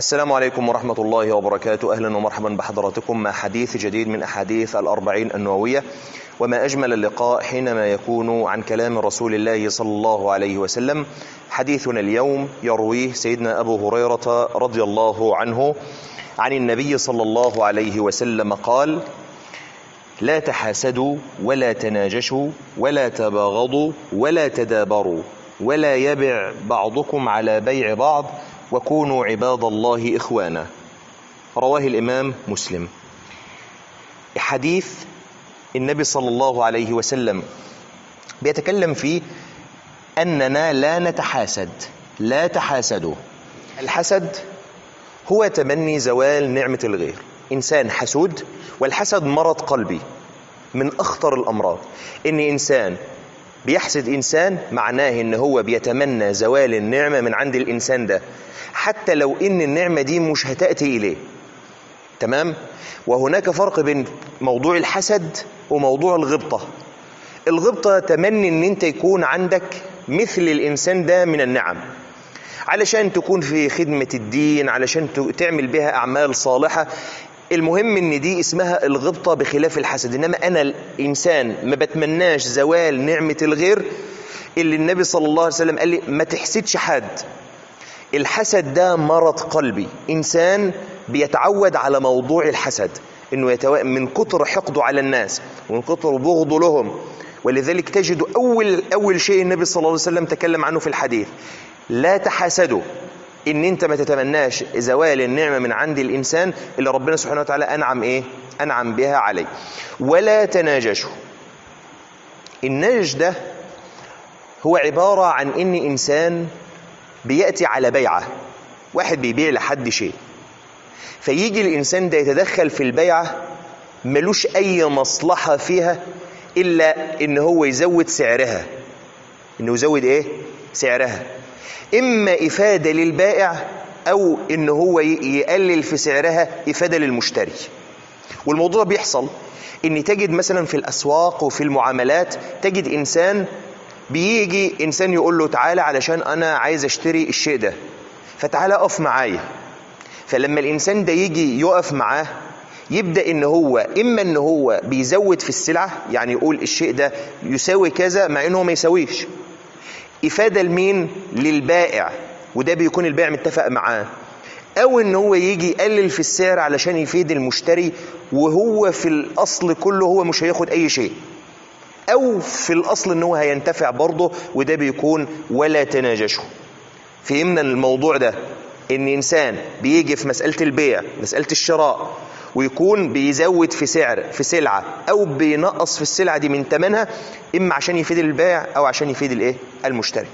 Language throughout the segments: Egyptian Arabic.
السلام عليكم ورحمة الله وبركاته أهلا ومرحبا بحضراتكم مع حديث جديد من أحاديث الأربعين النووية وما أجمل اللقاء حينما يكون عن كلام رسول الله صلى الله عليه وسلم حديثنا اليوم يرويه سيدنا أبو هريرة رضي الله عنه عن النبي صلى الله عليه وسلم قال لا تحاسدوا ولا تناجشوا ولا تباغضوا ولا تدابروا ولا يبع بعضكم على بيع بعض وكونوا عباد الله إخوانا رواه الإمام مسلم حديث النبي صلى الله عليه وسلم بيتكلم فيه أننا لا نتحاسد لا تحاسدوا الحسد هو تمني زوال نعمة الغير إنسان حسود والحسد مرض قلبي من أخطر الأمراض إن إنسان بيحسد إنسان معناه إن هو بيتمنى زوال النعمة من عند الإنسان ده حتى لو إن النعمة دي مش هتأتي إليه تمام وهناك فرق بين موضوع الحسد وموضوع الغبطة الغبطة تمني إن أنت يكون عندك مثل الإنسان ده من النعم علشان تكون في خدمة الدين علشان تعمل بها أعمال صالحة المهم ان دي اسمها الغبطة بخلاف الحسد انما انا الانسان ما بتمناش زوال نعمة الغير اللي النبي صلى الله عليه وسلم قال لي ما تحسدش حد الحسد ده مرض قلبي انسان بيتعود على موضوع الحسد انه يتو... من كتر حقده على الناس ومن كتر بغضه لهم ولذلك تجد اول اول شيء النبي صلى الله عليه وسلم تكلم عنه في الحديث لا تحاسدوا ان انت ما تتمناش زوال النعمه من عند الانسان اللي ربنا سبحانه وتعالى انعم ايه انعم بها عليه ولا تناجشوا النجش ده هو عباره عن ان انسان بياتي على بيعه واحد بيبيع لحد شيء فيجي الانسان ده يتدخل في البيعه ملوش اي مصلحه فيها الا ان هو يزود سعرها انه يزود ايه سعرها إما إفادة للبائع أو إن هو يقلل في سعرها إفادة للمشتري والموضوع بيحصل إن تجد مثلا في الأسواق وفي المعاملات تجد إنسان بيجي إنسان يقول له تعالى علشان أنا عايز أشتري الشيء ده فتعالى أقف معايا فلما الإنسان ده يجي يقف معاه يبدأ إن هو إما إن هو بيزود في السلعة يعني يقول الشيء ده يساوي كذا مع إنه ما يساويش إفادة لمين؟ للبائع وده بيكون البائع متفق معاه أو إن هو يجي يقلل في السعر علشان يفيد المشتري وهو في الأصل كله هو مش هياخد أي شيء أو في الأصل إن هو هينتفع برضه وده بيكون ولا تناجشوا فهمنا الموضوع ده إن إنسان بيجي في مسألة البيع مسألة الشراء ويكون بيزود في سعر في سلعة أو بينقص في السلعة دي من ثمنها إما عشان يفيد البائع أو عشان يفيد الإيه؟ المشتري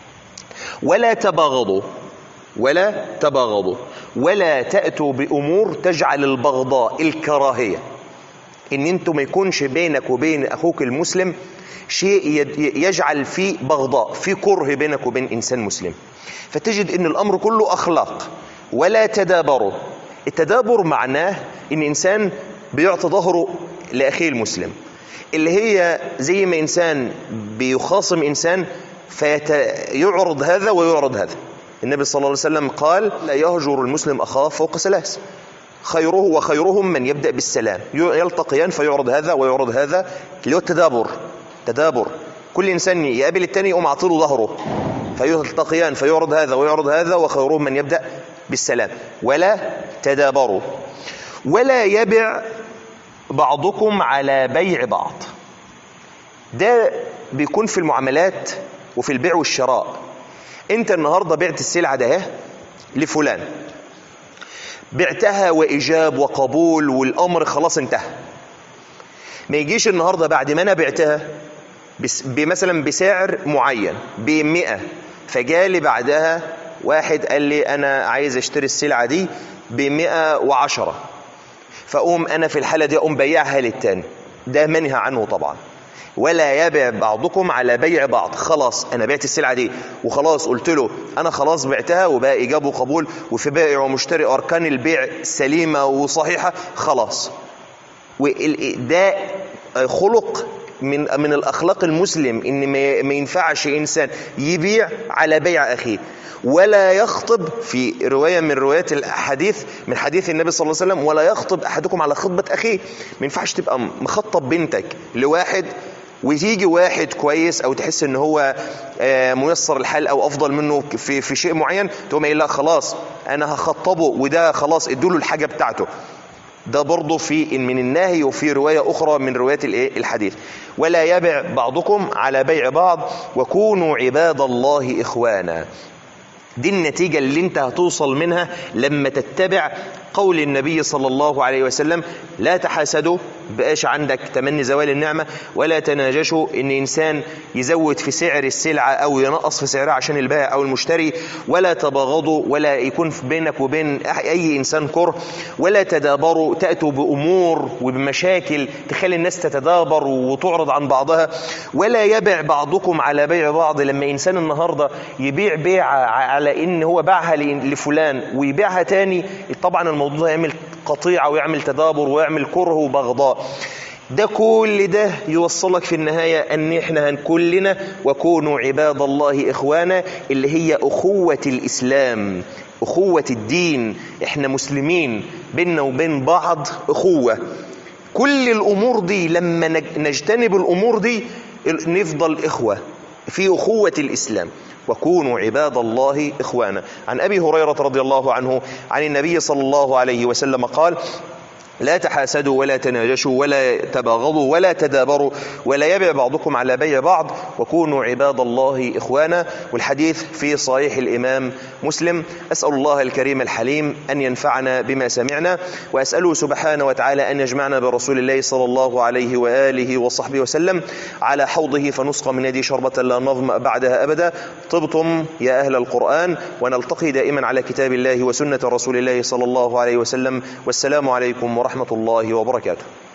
ولا تباغضوا ولا تباغضوا ولا تأتوا بأمور تجعل البغضاء الكراهية إن أنتم ما يكونش بينك وبين أخوك المسلم شيء يجعل فيه بغضاء في كره بينك وبين إنسان مسلم فتجد أن الأمر كله أخلاق ولا تدابروا التدابر معناه ان انسان بيعطي ظهره لاخيه المسلم اللي هي زي ما انسان بيخاصم انسان فيعرض هذا ويعرض هذا النبي صلى الله عليه وسلم قال لا يهجر المسلم اخاه فوق ثلاث خيره وخيرهم من يبدا بالسلام يلتقيان فيعرض هذا ويعرض هذا اللي هو التدابر تدابر كل انسان يقابل الثاني يقوم عاطله ظهره فيلتقيان فيعرض هذا ويعرض هذا وخيرهم من يبدا بالسلام ولا تدابروا ولا يبع بعضكم على بيع بعض ده بيكون في المعاملات وفي البيع والشراء انت النهارده بعت السلعه ده لفلان بعتها وايجاب وقبول والامر خلاص انتهى ما يجيش النهارده بعد ما انا بعتها مثلا بسعر معين ب 100 فجالي بعدها واحد قال لي انا عايز اشتري السلعه دي ب 110 فاقوم انا في الحاله دي اقوم بيعها للتاني ده منهى عنه طبعا ولا يبيع بعضكم على بيع بعض خلاص انا بعت السلعه دي وخلاص قلت له انا خلاص بعتها وبقى ايجاب وقبول وفي بائع ومشتري اركان البيع سليمه وصحيحه خلاص وده خلق من من الاخلاق المسلم ان ما ما ينفعش انسان يبيع على بيع اخيه ولا يخطب في روايه من روايات الحديث من حديث النبي صلى الله عليه وسلم ولا يخطب احدكم على خطبه اخيه ما ينفعش تبقى مخطب بنتك لواحد وتيجي واحد كويس او تحس ان هو آه، ميسر الحال او افضل منه في في شيء معين تقوم قايل لا خلاص انا هخطبه وده خلاص ادوا الحاجه بتاعته ده برضه في من النهي وفي رواية أخرى من روايات الإيه؟ الحديث ولا يبع بعضكم على بيع بعض وكونوا عباد الله إخوانا دي النتيجة اللي انت هتوصل منها لما تتبع قول النبي صلى الله عليه وسلم لا تحاسدوا بقاش عندك تمني زوال النعمة ولا تناجشوا ان انسان يزود في سعر السلعة او ينقص في سعرها عشان البائع او المشتري ولا تباغضوا ولا يكون في بينك وبين اي انسان كره ولا تدابروا تأتوا بامور وبمشاكل تخلي الناس تتدابر وتعرض عن بعضها ولا يبع بعضكم على بيع بعض لما انسان النهاردة يبيع بيعة على ان هو باعها لفلان ويبيعها تاني طبعا الموضوع ده يعمل قطيعة ويعمل تدابر ويعمل كره وبغضاء ده كل ده يوصلك في النهاية أن إحنا هنكون لنا وكونوا عباد الله إخوانا اللي هي أخوة الإسلام أخوة الدين إحنا مسلمين بيننا وبين بعض أخوة كل الأمور دي لما نجتنب الأمور دي نفضل إخوة في أخوة الإسلام وكونوا عباد الله إخوانا عن أبي هريرة رضي الله عنه عن النبي صلى الله عليه وسلم قال لا تحاسدوا ولا تناجشوا ولا تباغضوا ولا تدابروا ولا يبع بعضكم على بيع بعض وكونوا عباد الله إخوانا والحديث في صحيح الإمام مسلم أسأل الله الكريم الحليم أن ينفعنا بما سمعنا وأسأله سبحانه وتعالى أن يجمعنا برسول الله صلى الله عليه وآله وصحبه وسلم على حوضه فنسقى من يدي شربة لا نظمأ بعدها أبدا طبتم يا أهل القرآن ونلتقي دائما على كتاب الله وسنة رسول الله صلى الله عليه وسلم والسلام عليكم ورحمة الله وبركاته